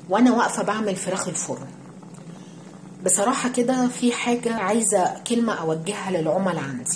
وانا واقفه بعمل فراخ الفرن بصراحه كده في حاجه عايزه كلمه اوجهها للعملاء عندي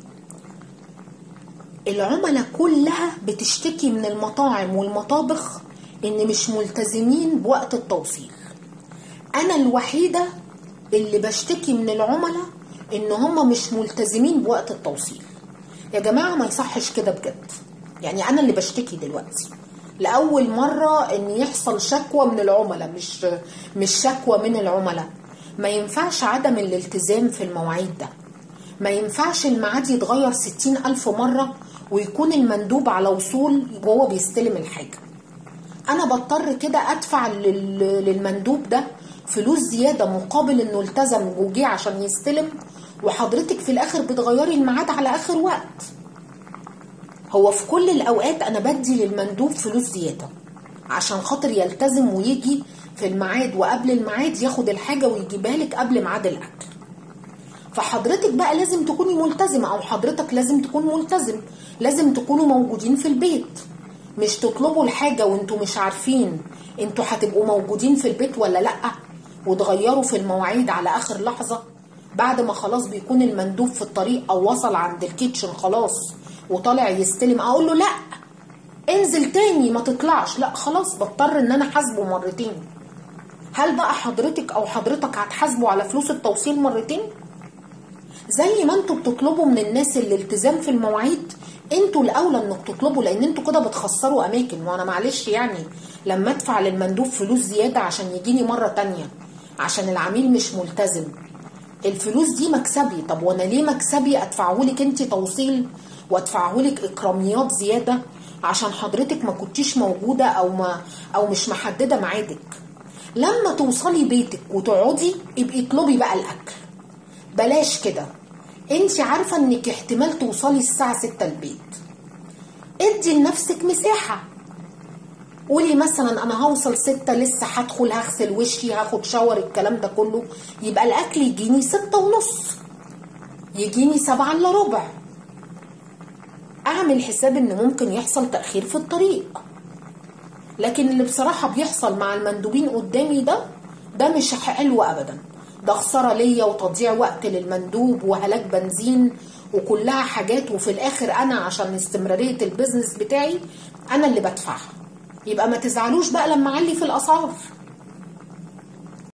العملاء كلها بتشتكي من المطاعم والمطابخ ان مش ملتزمين بوقت التوصيل انا الوحيده اللي بشتكي من العملاء ان هم مش ملتزمين بوقت التوصيل يا جماعه ما يصحش كده بجد يعني انا اللي بشتكي دلوقتي لاول مره ان يحصل شكوى من العملاء مش مش شكوى من العملاء ما ينفعش عدم الالتزام في المواعيد ده ما ينفعش الميعاد يتغير ستين ألف مرة ويكون المندوب على وصول وهو بيستلم الحاجة أنا بضطر كده أدفع لل- للمندوب ده فلوس زيادة مقابل إنه التزم وجه عشان يستلم وحضرتك في الآخر بتغيري الميعاد على آخر وقت هو في كل الأوقات أنا بدي للمندوب فلوس زيادة عشان خاطر يلتزم ويجي في الميعاد وقبل الميعاد ياخد الحاجة ويجيبها لك قبل ميعاد الأكل فحضرتك بقى لازم تكوني ملتزمة أو حضرتك لازم تكون ملتزم لازم تكونوا موجودين في البيت مش تطلبوا الحاجة وانتوا مش عارفين انتوا هتبقوا موجودين في البيت ولا لأ وتغيروا في المواعيد على آخر لحظة بعد ما خلاص بيكون المندوب في الطريق أو وصل عند الكيتشن خلاص وطالع يستلم أقول له لأ انزل تاني ما تطلعش لا خلاص بضطر ان انا حاسبه مرتين هل بقى حضرتك او حضرتك هتحاسبوا على فلوس التوصيل مرتين زي ما انتوا بتطلبوا من الناس الالتزام في المواعيد انتوا الاولى انك تطلبوا لان انتوا كده بتخسروا اماكن وانا معلش يعني لما ادفع للمندوب فلوس زياده عشان يجيني مره تانية عشان العميل مش ملتزم الفلوس دي مكسبي طب وانا ليه مكسبي ادفعهولك انت توصيل وادفعهولك اكراميات زياده عشان حضرتك ما كنتيش موجوده او ما او مش محدده ميعادك لما توصلي بيتك وتقعدي ابقي اطلبي بقى الاكل بلاش كده انت عارفه انك احتمال توصلي الساعه 6 البيت ادي لنفسك مساحه قولي مثلا انا هوصل ستة لسه هدخل هغسل وشي هاخد شاور الكلام ده كله يبقى الاكل يجيني ستة ونص يجيني سبعة الا ربع اعمل حساب ان ممكن يحصل تأخير في الطريق لكن اللي بصراحة بيحصل مع المندوبين قدامي ده ده مش حلو ابدا ده خسارة ليا وتضييع وقت للمندوب وهلاك بنزين وكلها حاجات وفي الاخر انا عشان استمرارية البيزنس بتاعي انا اللي بدفعها يبقى ما تزعلوش بقى لما اعلي في الاسعار